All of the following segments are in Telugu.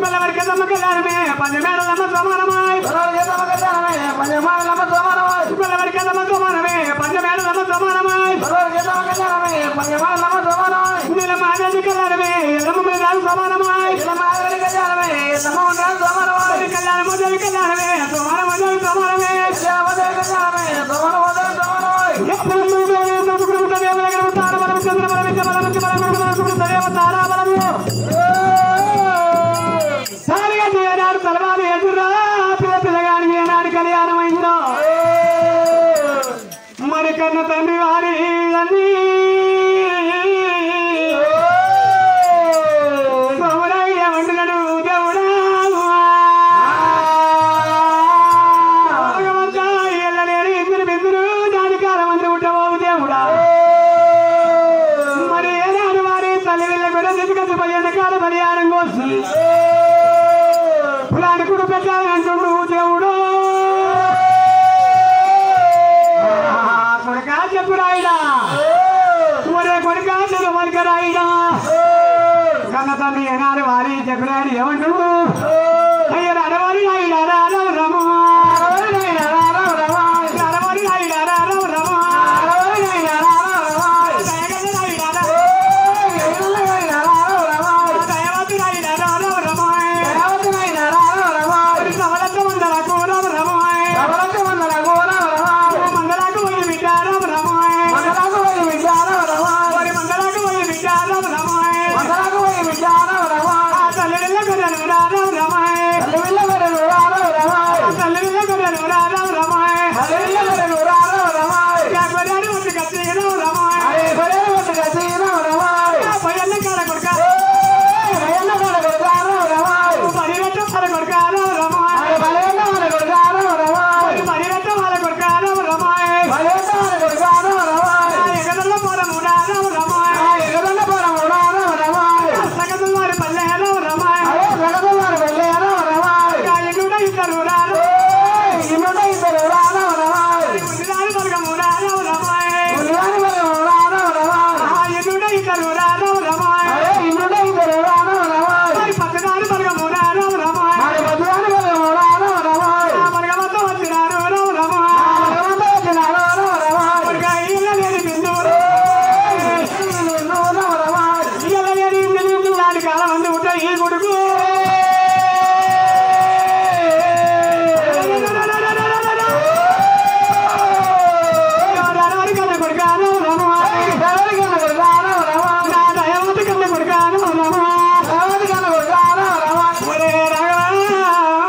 పిల్లవారి కదమ్మ కళ్యాణమే పంచమేడలమ్మ సమానమాయ్ పిల్లవారి కదమ్మ సమానమే పంచమేడలమ్మ సమానమాయ్ నీల మాదేవి కళ్యాణమే ఎల్లమ్మ మీద సమానమాయ్ కళ్యాణ మొదలు కళ్యాణమే సమాన మొదలు సమానమే మరి కన్న తండ్రి వారి అన్నీ సౌరయ్య వండుగడు దేవుడా భగవంతా ఎల్లలేని ఇద్దరు బిద్దరు దాని కాలమంది ఉండబోవు దేవుడా మరి ఏనాడు వారి తల్లి వెళ్ళ కూడా నిజగతి పదిహేను కాల బలియానం కోసం పురాణకుడు పెట్టాలంటుండు దేవుడు కొడుకా చెప్పు రాయిడా ఒరే కొడుకా చెప్పు మనక రాయిడా కన్న తండ్రి ఏనాడు వారి చెప్పినాడు ఏమంటుడు అయ్య రడవారి రాయిడా రామ రమ రడవారి రాయిడా రామ రమ దయగల రాయిడా దయవతి రాయిడా రామ రమ సవలత్త మందలకు రామ రమ మందలకు పోయి బిడ్డ రామ రమ మరి మందలకు పోయి బిడ్డ రామ రమ తల్లి వెళ్ళ గొర్రెలు రామ రమ తల్లి వెళ్ళ గొర్రెలు రామ రమ గొర్రెలు వచ్చి కత్తి రామ పయ్యన్న కాడ కొడుక పరిగెట్ట వాళ్ళ కొడుక రమ పరిగెట్ట వాళ్ళ కొడుక రమ ఎగదల్ల పోరము రామ రమ సగదు వారి పల్లె రమ ఎన్నుడ ఇద్దరు రామ ముందుదారి వర్గము రామ రమ ఎన్నుడ ఇద్దరు రామ రమ మరి పచ్చదారి వర్గము రామ రమ వర్గమంతా వచ్చినారు రామ రమ వర్గ ఇళ్ళ లేని బిందువులు ఇళ్ళ లేని బిందువులు నాటి కాలం మంది ఉంటాయి ఈ కొడుకు ఎవరెవరి కన్నా కొడుకాను రమ నా దయవతి కన్నా కొడుకాను రమ ఒరే రాఘవా.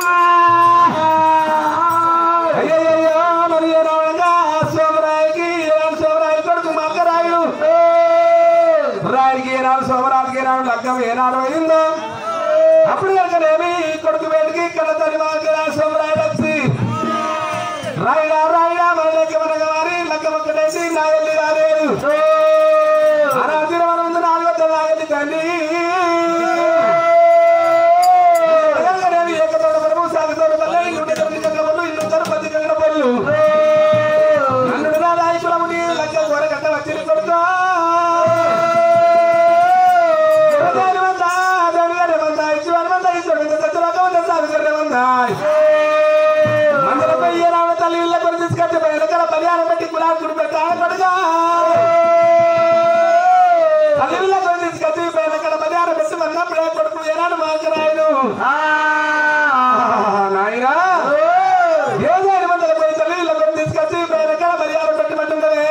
అయ్యయ్యో మరి రావణగా సోమరాయికి ఏనాడు సోమరాయి కొడుకు మగ్గరాయుడు రాయుడికి ఏనాడు సోమరాజుకి ఏనాడు లగ్గం ఏనాడు అయిందో అప్పుడు కనుకనేమి కొడుకు వేడికి కళ్ళ తల్లి మగ్గరా సోమరాయుడు వచ్చి రాయుడా రాయుడా మన లెక్క మనక వారి లగ్గం ఒక్కటేసి నాగల్లి రాలేదు అనాదిన మన ముందు నాలుగో తల్లి నాగల్లి తల్లి కనుకనేమి ఏకతోడ మనము సాగుతోడ వల్ల ఇల్లు తొమ్మిది కంగపల్లు ఇల్లు తరుపతి కంగపల్లు నన్ను రాజాయికులముని లగ్గ గోర కట్ట వచ్చి కొడుతా ప్రధాని వంద దేవుగారి వంద ఇచ్చువారి వంద ఇచ్చువారి వంద సత్తులోక వంద సాగుకర్ర వంద మందలపై ఏ రావ తల్లి ఇళ్ళ కొని తీసుకొచ్చి వెనకాల బలియానం పెట్టి కులాకుడు పెట్టా కొడుగా తల్లి ఇళ్ళ కొని తీసుకొచ్చి వెనకాల బలియానం పెట్టి వన్నప్పుడే కొడుకు ఏనాడు మాకరాయను నాయనా ఏదాని మందల పోయి తల్లి ఇళ్ళ కొని తీసుకొచ్చి వెనకాల బలియానం పెట్టి మంటుండవే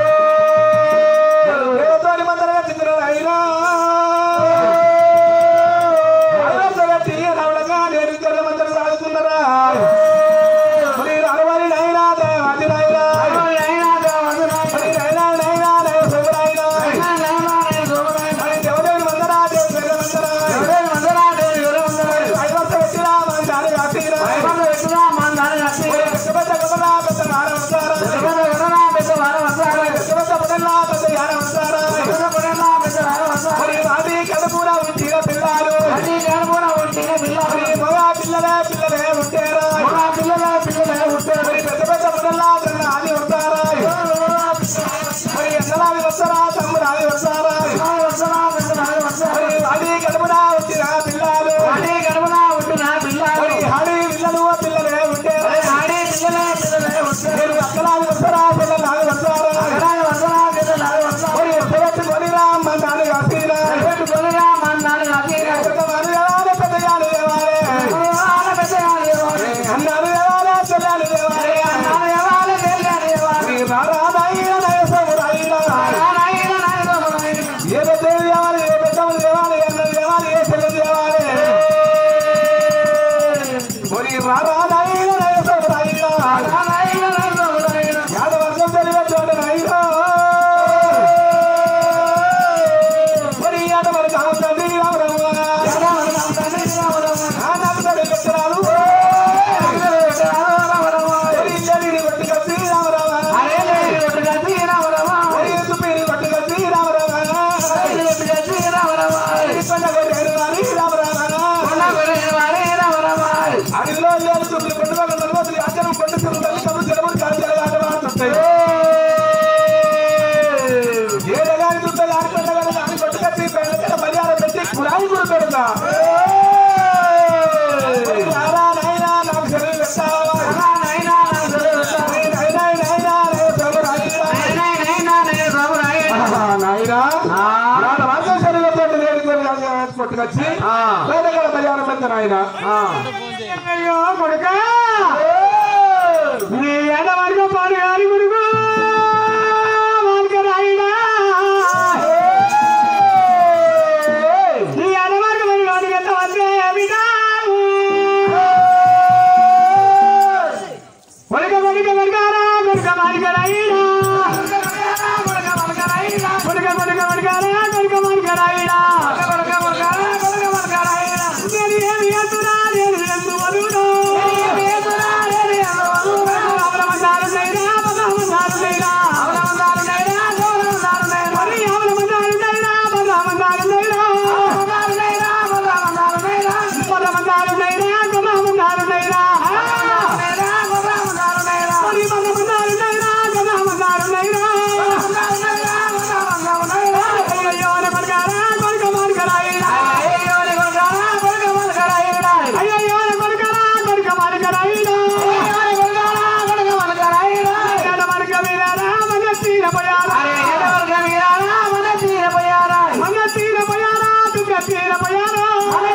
దేవతోని మందరగా చిత్ర నాయనా అరసగట్టి రావడంగా నేను ఇక్కడ మందరం సాగుతున్నారా మరి అరవరి నాయనా దేవాది నాయనా మరి నాయనా నాయనా నాయ శివరాయనా మరి దేవదేవుని మందరా దేవదేవుని మందరా ఐవ రారా నాయన నాయన సోమరాయుడా. యాదవర్గం తెలియచోట నాయనా. మరి యాదవర్గం తండ్రి రామరామ. ఆనాడు తడి పెట్టరాలు. మరి ఇల్లడిని కొట్టుకొచ్చి రామరామ. మరి ఎత్తు పీరి కొట్టుకొచ్చి రామరామ. ఈ పండగ రేడు వారి రామరామ. అడవిలో ఏడు చుట్టూ కొండ వాళ్ళ నలువది ఆచరణ కొండ చెరువు తల్లి కబు చెరువులు కాల్చలు ఆటమాడుతుంటాయి ఏడగాని చుట్టాలు ఆడుకుంటే కనుక అని కొట్టుకట్టి పెళ్ళ బలియారం పెట్టి కురాయి కూడా పెడతా రారా నాయనా నాకు సెలవు పెట్టావా నాయనా నాయనా నాయనా నాయనా నాన్న మాత్రం సెలవు పెట్టండి నేను కొట్టుకొచ్చి పేదగల బలియారం పెడతా నాయనా అయ్యో కొడుక నీ ఎడవర్గ పాడు గారి కొడుకు వాళ్ళకి రాయిడా నీ ఎడవర్గ మరి వాడికి ఎంత వస్తే బిడ్డ కొడుక కొడుక కొడుకారా కొడుక మాలిక రాయిడా కొడుక కొడుక కొడుకారా కొడుక మాలిక రాయిడా నేను ఏమి చేస్తున్నా నేను ఎందు వదులు అవలమందాలు నైనా పదమందాలు నైనా మరి అవలమందాలు నైనా పదమందాలు నైనా పదమందాలు నైనా పదమందాలు నైనా మరి పదమందాలు నైనా పదమందాలు నైనా అయ్యో కొడుకారా కొడుక మార్కరాయినా అయ్యో కొడుకారా కొడుక మార్కరాయినా ఎడ మార్క వీరారా మన తీరపోయారా మన తీరపోయారా తుక తీరపోయారా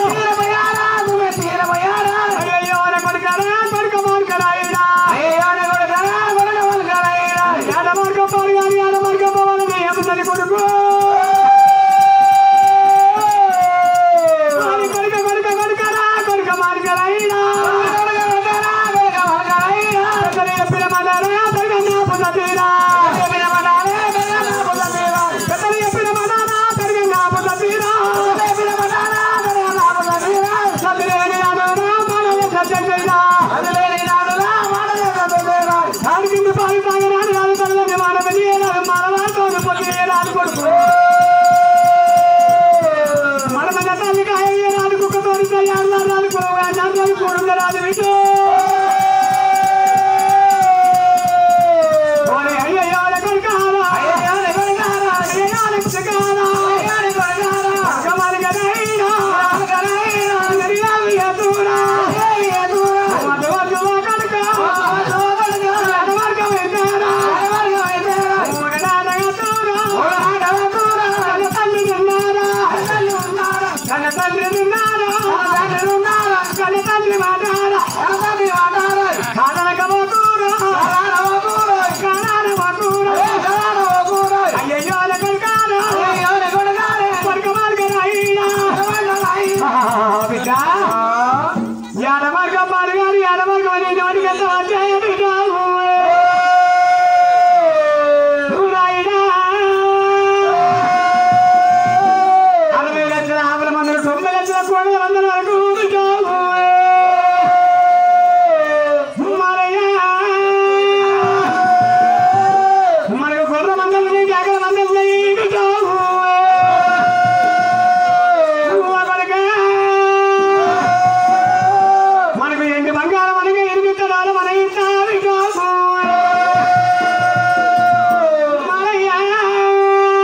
అయ్యో కొడుకారా కొడుక మార్కరాయినా ఎడ మార్క పోయాలి ఎడ మార్క పోవాలని ఏముందని కొడుకు మరి కొడుక కొడుక కొడుకరా కొడుక మార్కరాయినా పెద్దలు చెప్పిన మాటారా పెరగన్నా పొందతీరా పెద్దలు చెప్పిన మాటారా పెరగన్నా పొందతీరా చదివేని నాడురా మానవ సత్యం చేయరా దాని కింద పాలు తాగరాని రాదు తల్లని మానవని ఏనాడు మానవాతో పొంది ఏనాడు కొడుకు మనమన్న తల్లి కాయ ఏనాడు కుక్కతో తయారు రాదు కొడుకు కూడా రాదు విషయం ఓరి అయ్యయ్యో కొడుకారా అయ్యయ్యో కొడుకారా అయ్యయ్యో కొడుకారా అయ్యయ్యో కొడుకారా కమాల్ గరైనా గరైనా గరియావి అతురా అతురా మధు మధు కొడుకా మధు కొడుకా అదవర్గ వెతారా అదవర్గ వెతారా ఓడనాడ అతురా ఓడనాడ అతురా కన్న తల్లి ఉన్నారా తల్లి ఉన్నారా కన్న తల్లి ఉన్నారా తల్లి ఉన్నారా కన్న తల్లి మాటారా కన్న తల్లి మాటారా కాదనక పోతురా కాదన పోతురా కాదన పోతురా కాదన పోతురా అయ్యయ్యో కొడుకారా అయ్యయ్యో కొడుకారా కొడుక మార్గ రాయినా బిడ్డ యాడ మార్గం పాడు గాని యాడ మార్గం అనే నోటికి ఎంత అధ్యాయ బిడ్డ అరవై లక్షల ఆవుల మందులు తొమ్మిది లక్షల కోడల మందుల వరకు బిడ్డ మనకు గొర్రె మందలు ఉన్నాయి జాగల మందలు ఉన్నాయి బిడ్డ మనకు ఎండి బంగారం మనకి ఎనిమిది తరాలు మన ఇంత వికాసు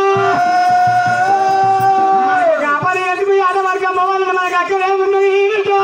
మనకు కాపరి ఎందుకు యాద వర్గం పోవాలని మనకు అక్కడే ఉన్నది వికాసు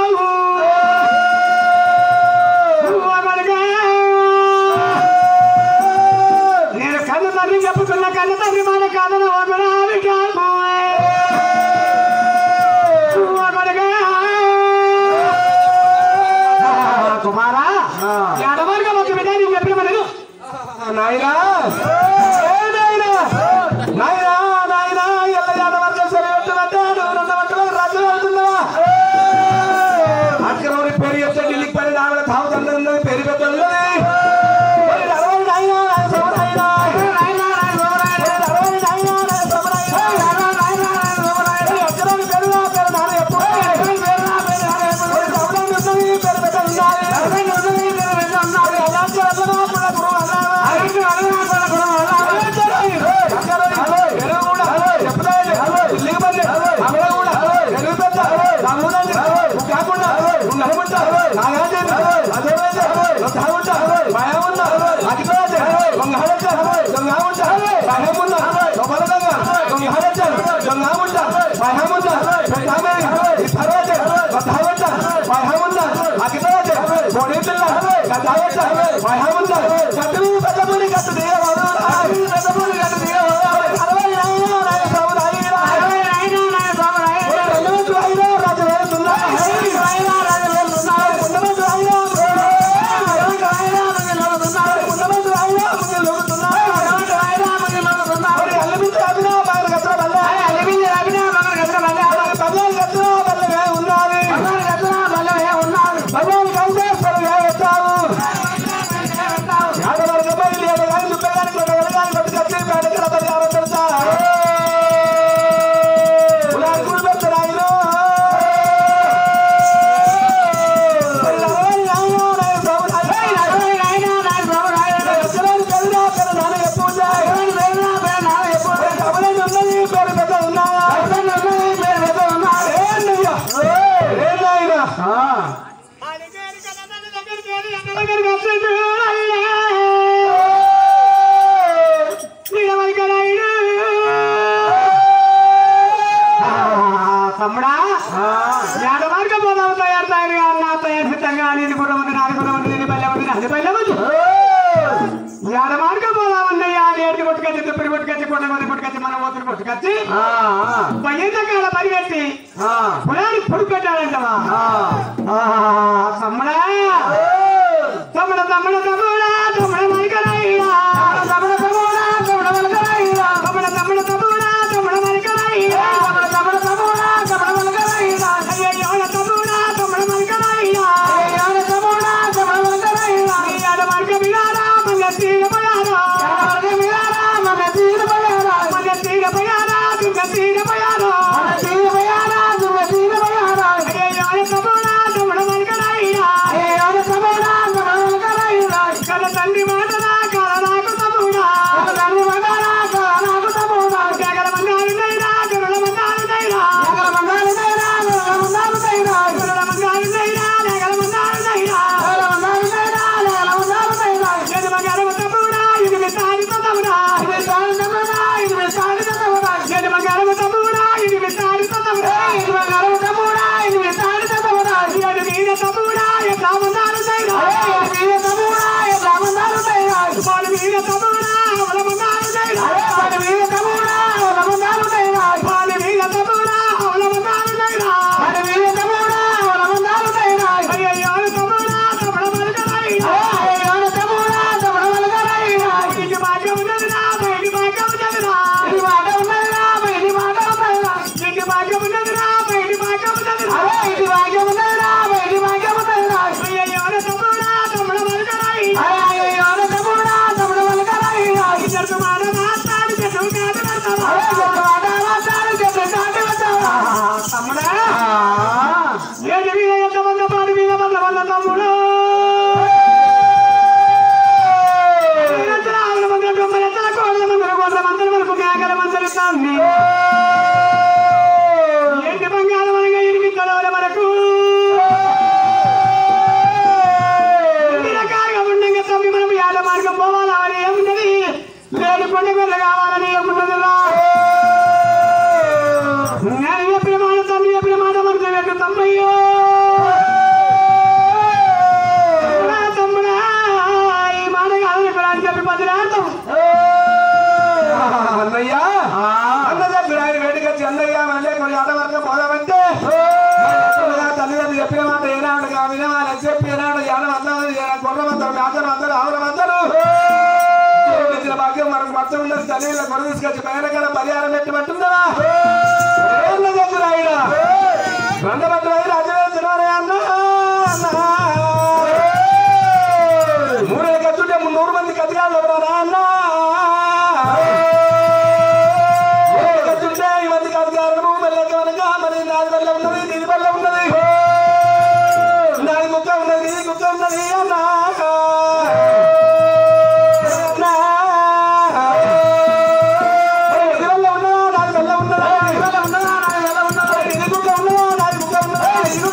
గణముండ నాగార్జున అజయరాజ తాగుండ భయముండ అఖిలరాజ గంగారజ గంగాముండ భయముండ గోపాలగంగ గంగారజ గంగాముండ భయముండ పెద్దామేరి ఇతరాజ తాగుండ భయముండ అఖిలరాజ కోడిపిల్ల గదావట భయముండ కట్టుని పెద్దపురి కట్టు దిగవాడు పెద్దపురి కట్టు దిగవాడు అరవై నాయన నాయ ప్రభు నాయన అరవై నాయన నాయ ప్రభు నాయన రెండవది అయినా రాజు వేస్తున్నా అయినా రాజు వేస్తున్నా ఉండవది అయినా ఉండవది అయినా మంగళవుతున్నా ఉండవది అయినా మంగళవుతున్నా ఉండవది అయినా మంగళవుతున్నా మరి అల్లబింది అభినా బాగా గత్ర బల్ల అల్లబింది అభినా బాగా గత్ర బల్ల బల్ల గత్ర బల్లవే ఉన్నది బల్ల గత్ర బల్లవే ఉన్నది బల్ల కంటే సరిగా ఎత్తావు యాదవర్ గబైలి యాదగాని దుబ్బగాని కొడగలగాని కొట్టుకొచ్చి పేడకల పరిహారం పెడతా ఉలార్ కుడు పెడతారాయిలో తమ్ముడా యాడ మార్గం పోదాము తయారు తయారుగా అన్న తయారు సిద్ధంగా నీది కూడా ఉంది నాది కూడా ఉంది నీది పల్లె ఉంది నాది పల్లె ఉంది యాడ మార్గం పోదామన్నయ్యా నేటి కొట్టుకొచ్చి తుప్పిడి కొట్టుకొచ్చి కొండ మంది కొట్టుకొచ్చి మన ఓతులు కొట్టుకొచ్చి పయ్యంత కాడ పరిగెత్తి పొలానికి పొడుగు పెట్టాడంటవా తమ్ముడా తమ్ముడ తమ్ముడ తమ్ముడా తమ్ముడ మరికరాయిడా తమ్ముడ తమ్ముడా తమ్ముడ మరికరాయిడా తమ్ముడ తమ్ముడ తమ్ముడా తమ్ముడ మరికరాయిడా తమ్ముడ తమ్ముడ తమ్ముడా తమ్ముడ మరికరాయిడా అయ్యో తమ్ముడా తమ్ముడ మరికరాయిడా అయ్యో తమ్ముడా తమ్ముడ మరికరాయిడా ఈ ఆడ మార్గ బిగారా మంగ తీర పయారా మార్గ బిగారా మంగ తీర పయారా మంగ తీర పయారా దుంగ తీర పయారా మంగ తీర పయారా దుంగ తీర పయారా అయ్యో తమ్ముడా తమ్ముడ మరికరాయిడా అయ్యో తమ్ముడా తమ్ముడ మరికరాయిడా కల తండ్రి మాటరా కల నాకు తమ్ముడా కల తండ్రి మాటరా కల నాకు తమ్ముడా జగల మంగారు నైరా గరుల మంగారు నైరా జగల మంగారు నైరా గరుల మంగారు నైరా గరుల మంగారు నైరా జగల మంగారు నైరా గరుల మంగారు నైరా జగల మంగారు నైరా జగల మంగారు తమ్ముడా ఇది విస్తారి తమ్ముడా ఇది విస్తారి తమ్ముడా ఇది విస్తారి తమ్ముడా జగల మంగారు తమ్ముడా ఇది విస్తారి తమ్ముడా ఇది మంగారు తమ్ముడా ఇది విస్తారి తమ్ముడా ఇది వీర తమ్ముడా ఎట్లా మంగారు నైరా ఇది వీర తమ్ముడా ఎట్లా మంగారు నైరా వాడు వీర తమ్ముడా అవల మంగారు నైరా వాడు వీర తమ్ముడా అవల మంగారు నైరా వాడు వీర తమ్ముడా అవల మంగారు నైరా వాడు వీర తమ్ముడా అవల మంగారు నైరా అయ్యయ్యో తమ్ముడా తమ్ముడ మలకరైనా అయ్యయ్యో తమ్ముడా తమ్ముడ మలకరైనా ఇది మాట ఉన్నదిరా బయటి మాట ఉన్నదిరా ఇది మాట ఉన్నదిరా బయటి మాట ఉన్నదిరా ఇది మాట ఉన్నదిరా బయటి మాట ఉన్నదిరా ఇది మాట ఉన్నదిరా బయటి మాట ఉన్నదిరా అయ్యయ్యో తమ్ముడా తమ్ముడ మలకరైనా అయ్యయ్యో తమ్ముడా తమ్ముడ మలకరైనా ఇద్దరు మాట మాట్లాడి చెట్టు కాదు పెడతావా ఇద్దరు మాట మాట్లాడి చెట్టు కాదు పెడతావా తమ్ముడా ఏది మీద ఎంతమంది పాడి మీద వంద వంద తమ్ముడు ఆవుల మందర దొమ్మల ఎత్తల కోడల మందర గొర్రెల మందర వరకు మేకల మందర తమ్మి ఏంటి బంగారం అనగా ఎనిమిది తలవల వరకు ఎన్ని రకాలుగా ఉండంగా తమ్మి మనం యాడ మార్గం పోవాలా అని ఏమున్నది లేని కొండ గొర్రె కావాలని ఏమున్నది రా నేను చెప్పిన మాట తండ్రి చెప్పిన మాట మనకు చెప్పిన తమ్మయ్యో తమ్ముడా, తమ్ముడా, ఈ మాట కాదని ఇక్కడ అని చెప్పి పదిలాడతాం అన్నయ్య అన్న దగ్గర ఆయన వేడికొచ్చి అన్నయ్య మళ్ళీ కొన్ని ఆడవర్గ పోదామంటే తల్లిదండ్రులు చెప్పిన మాట ఏనాడు వినవాలని చెప్పి ఏనాడు యానం అందరూ కొర్ర మందరు కాచరు అందరూ ఆవుల అందరూ ఇచ్చిన భాగ్యం మనకు మొత్తం ఉన్నది తల్లిలో కొర తీసుకొచ్చి పైన కదా పరిహారం పెట్టమంటుందా ఏళ్ళ దగ్గర ఆయన రంగభద్ర రాజవేంద్ర తినవరే అన్న మూడే కత్తుంటే మున్నూరు మంది కతికాలు ఎవరా అన్న మూడే కత్తుంటే ఈ మంది కతికాలను మెల్లకి వెనక మరి నాది వల్ల ఉన్నది దీని వల్ల ఉన్నది నాది కుక్క ఉన్నది నీది కుక్క ఉన్నది అన్న ఇది వల్ల ఉన్నదా నాది వల్ల ఉన్నదా ఇది వల్ల ఉన్నదా నాది వల్ల ఉన్నదా ఇది కుక్క ఉన్నదా నాది కుక్క ఉన్నదా ఇది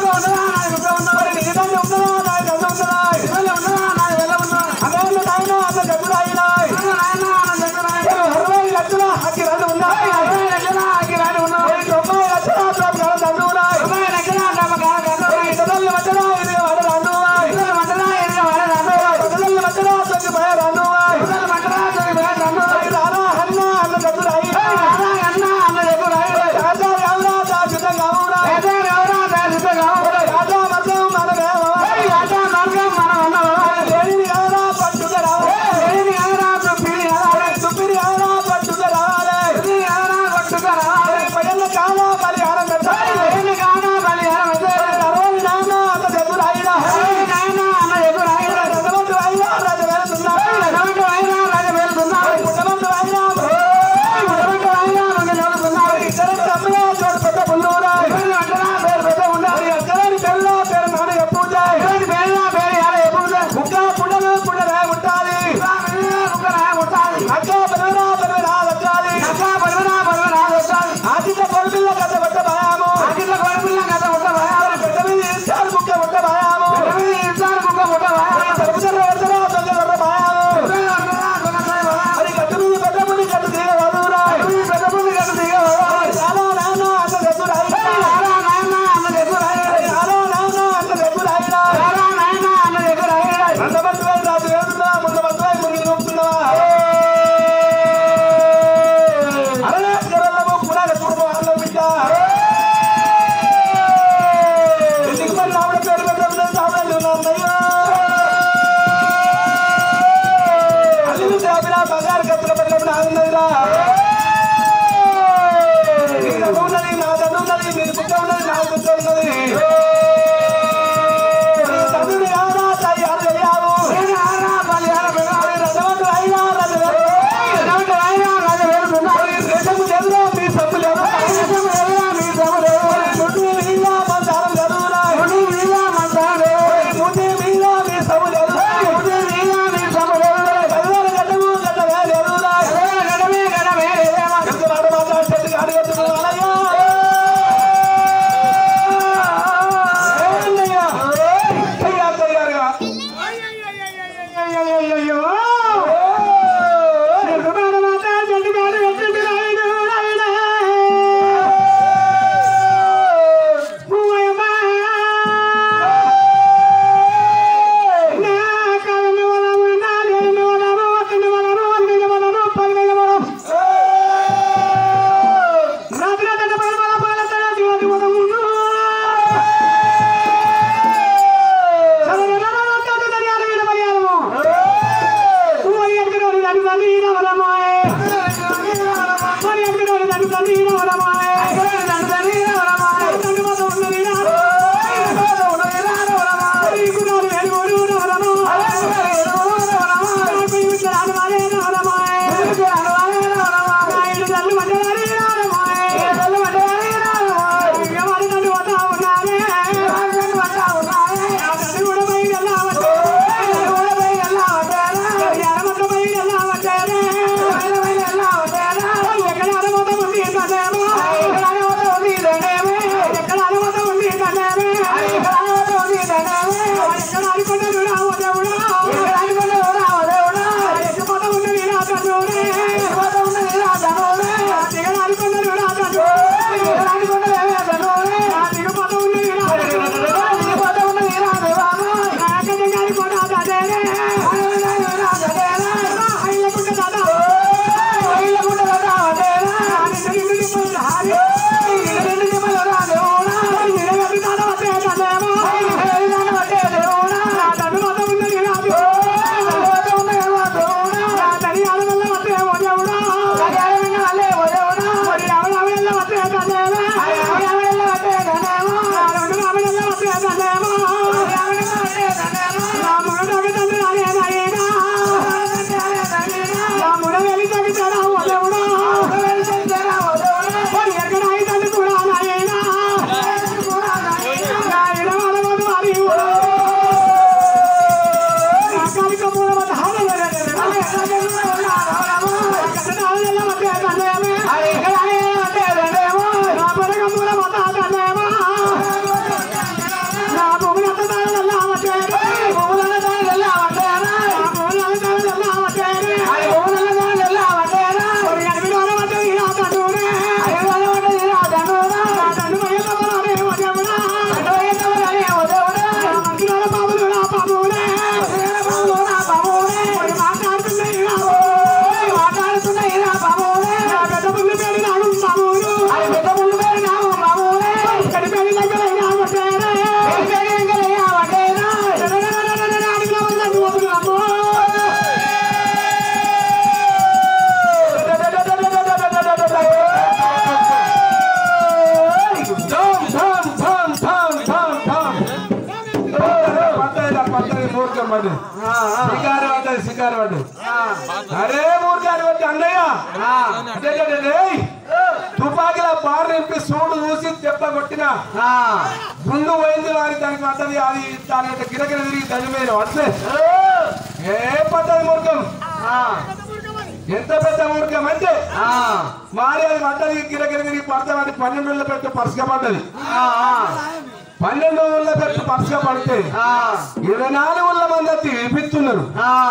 మూర్ఖం పడ్డది శికారు పడ్డది శికారు పడ్డది అరే మూర్ఖాన్ని పట్టి అన్నయ్య అంటే అంటే, ఏయ్, తుపాకీల బార్ నింపి సూడు చూసి దెబ్బ కొట్టిన గుండు పోయింది వారి దానికి పడ్డది అది దాని యొక్క గిరగిర తిరిగి దాని మీద అట్లే ఏ పడ్డది మూర్ఖం ఎంత పెద్ద మూర్ఖం అంటే మారి అది పడ్డది గిరగిర తిరిగి పడతామని పన్నెండు వేల పెట్టు పరుసుగా పడ్డది పన్నెండు వేల పెట్టు పరుసుగా పడితే ఇరవై నాలుగు వేల మంది వచ్చి వినిపిస్తున్నారు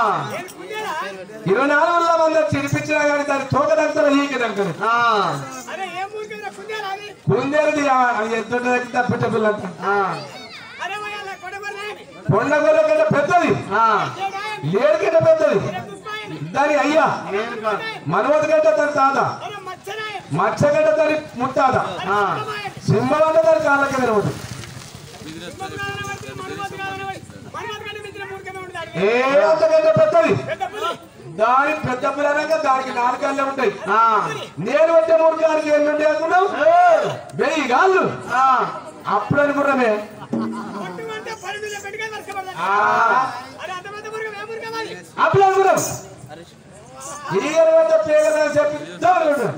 ఇరవై నాలుగు వేల మంది వచ్చి వినిపించినా కానీ దాని తోక దగ్గర ఈకి దగ్గర అరే ఏం ఊరికే కుందేలా అది కుందేది ఎంత దగ్గర పెట్ట పిల్లంత అరే వయ్యాల కొడబర్రే కొండ గొర్రె కంటే పెద్దది ఏడు కంటే పెద్దది దాని అయ్యా మనవతి కంటే దాని తాత అరే మచ్చనే మచ్చ కంటే దాని ముత్తాత సింహం అంటే దాని కాళ్ళ కింద ఉంటుంది ఏ అంతకంటే పెద్దది దాని పెద్ద పిల్లనక దానికి నాలుగు కళ్ళే ఉంటాయి నేను వచ్చే మూడు గారికి ఎన్ని ఉంటాయి అనుకున్నావు వెయ్యి గాళ్ళు అప్పుడు అనుకున్నామే ఆ, అప్పుడు అనుకున్నాం ఈ అంటే పేగ చెప్పి అనుకుంటాం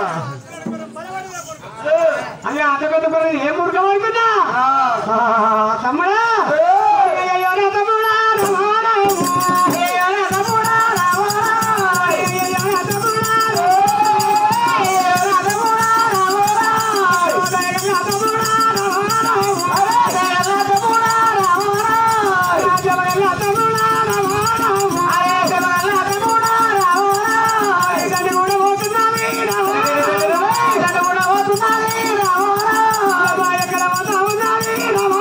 అదే అంత పెద్ద పని ఏం మురుగం అనుకున్నా తమ్ముడా అయ్యయ్యో నా తమ్ముడా రవాణా అయ్యయ్యో నా తమ్ముడా రవాణా అయ్యయ్యో నా తమ్ముడా అయ్యయ్యో నా తమ్ముడా రవాణా అయ్యయ్యో నా తమ్ముడా రవాణా అయ్యయ్యో నా తమ్ముడా రవాణా రాజమయ్య నా తమ్ముడా రవాణా అయ్యయ్యో నా తమ్ముడా రవాణా ఇదని కూడా పోతున్నావి రవాణా ఇదని కూడా పోతున్నావి రవాణా ఎక్కడ పోతా ఉన్నది రవాణా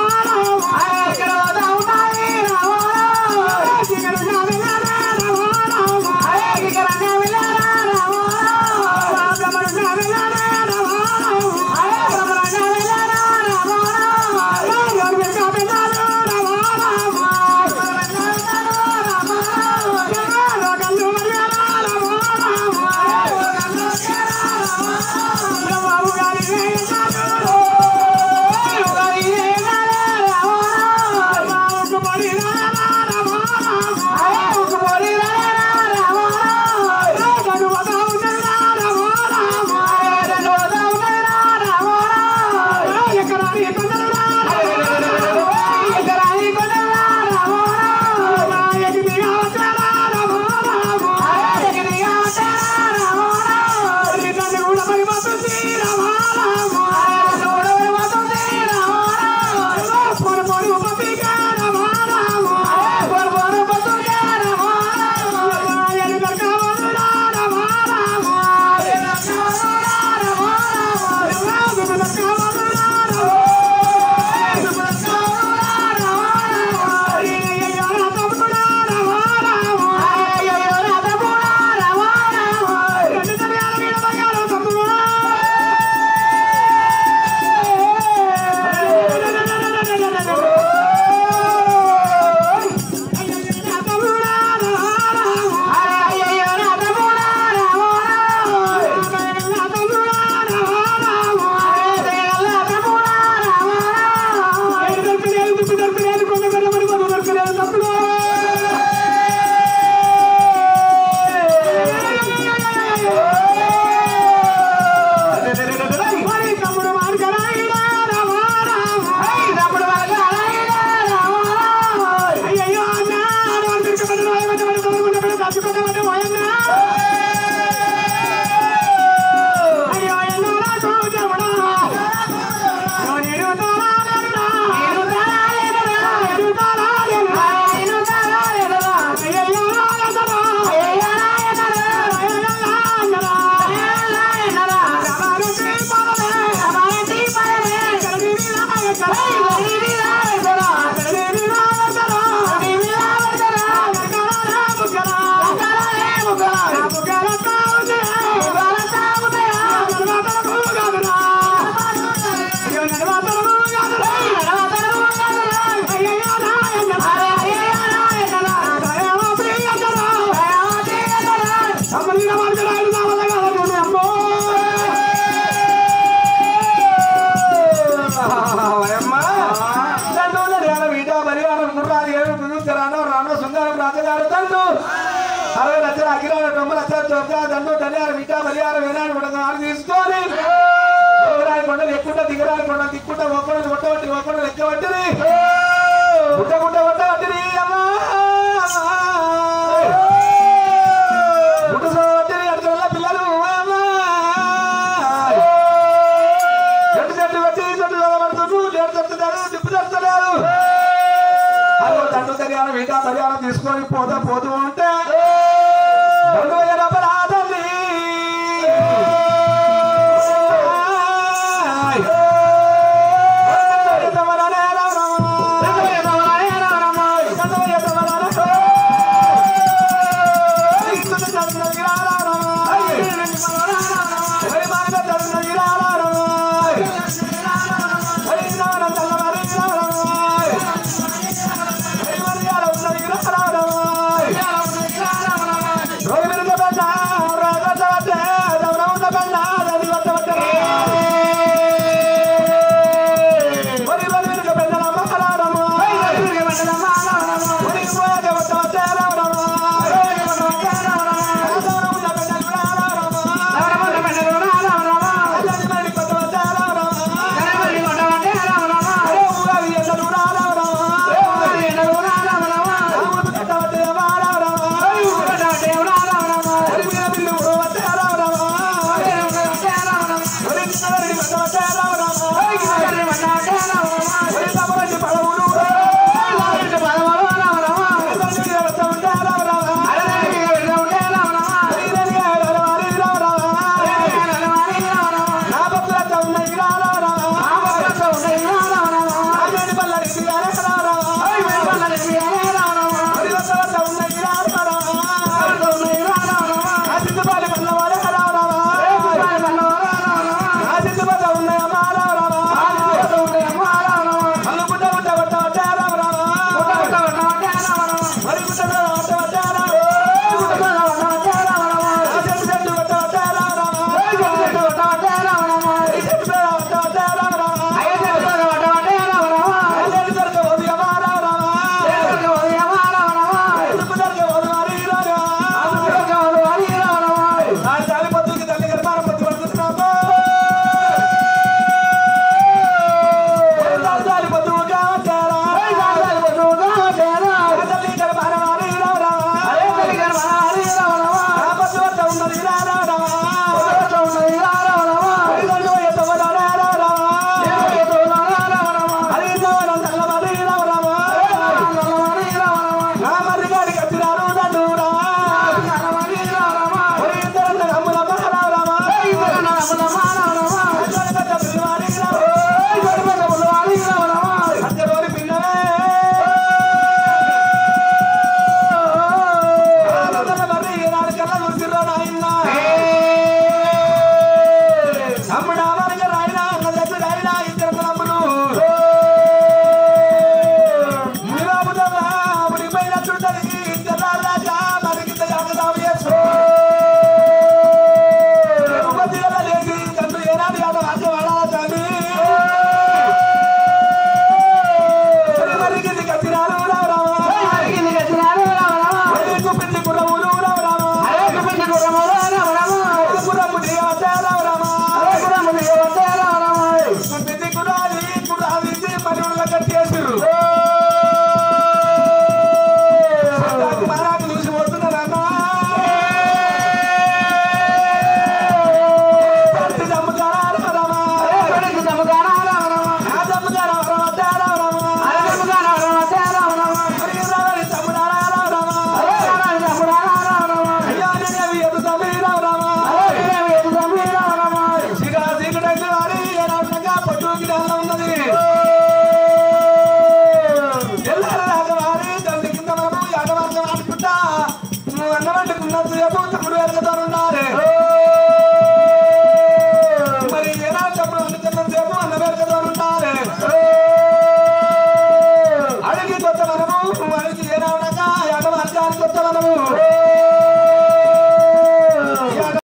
రాజగారు తండ్రు అరవై లక్షల అఖిలాల తొమ్మిది లక్షల చొక్క దండు ధనియాలు మిఠా బలియాలు వేనాడు కూడా ఆరు తీసుకొని దిగరాని కొండలు ఎక్కుంటా దిగరాని కొండలు దిక్కుంటా ఒక్కడు కొట్టబట్టి ఒక్కడు లెక్కబట్టిని గుట్ట గుట్ట కొట్టబట్టిని అమ్మా గుట్ట కొట్టిని అడుగుల పిల్లలు అమ్మా చెట్టు చెట్టు పెట్టి చెట్టు చదవబడుతుండ్రు లేడు చెప్తున్నారు తిప్పు చెప్తున్నారు అదో దండు తరియాను మిగతా తరియాను తీసుకొని పోతా పోతూ ఉంటే రెండు వేల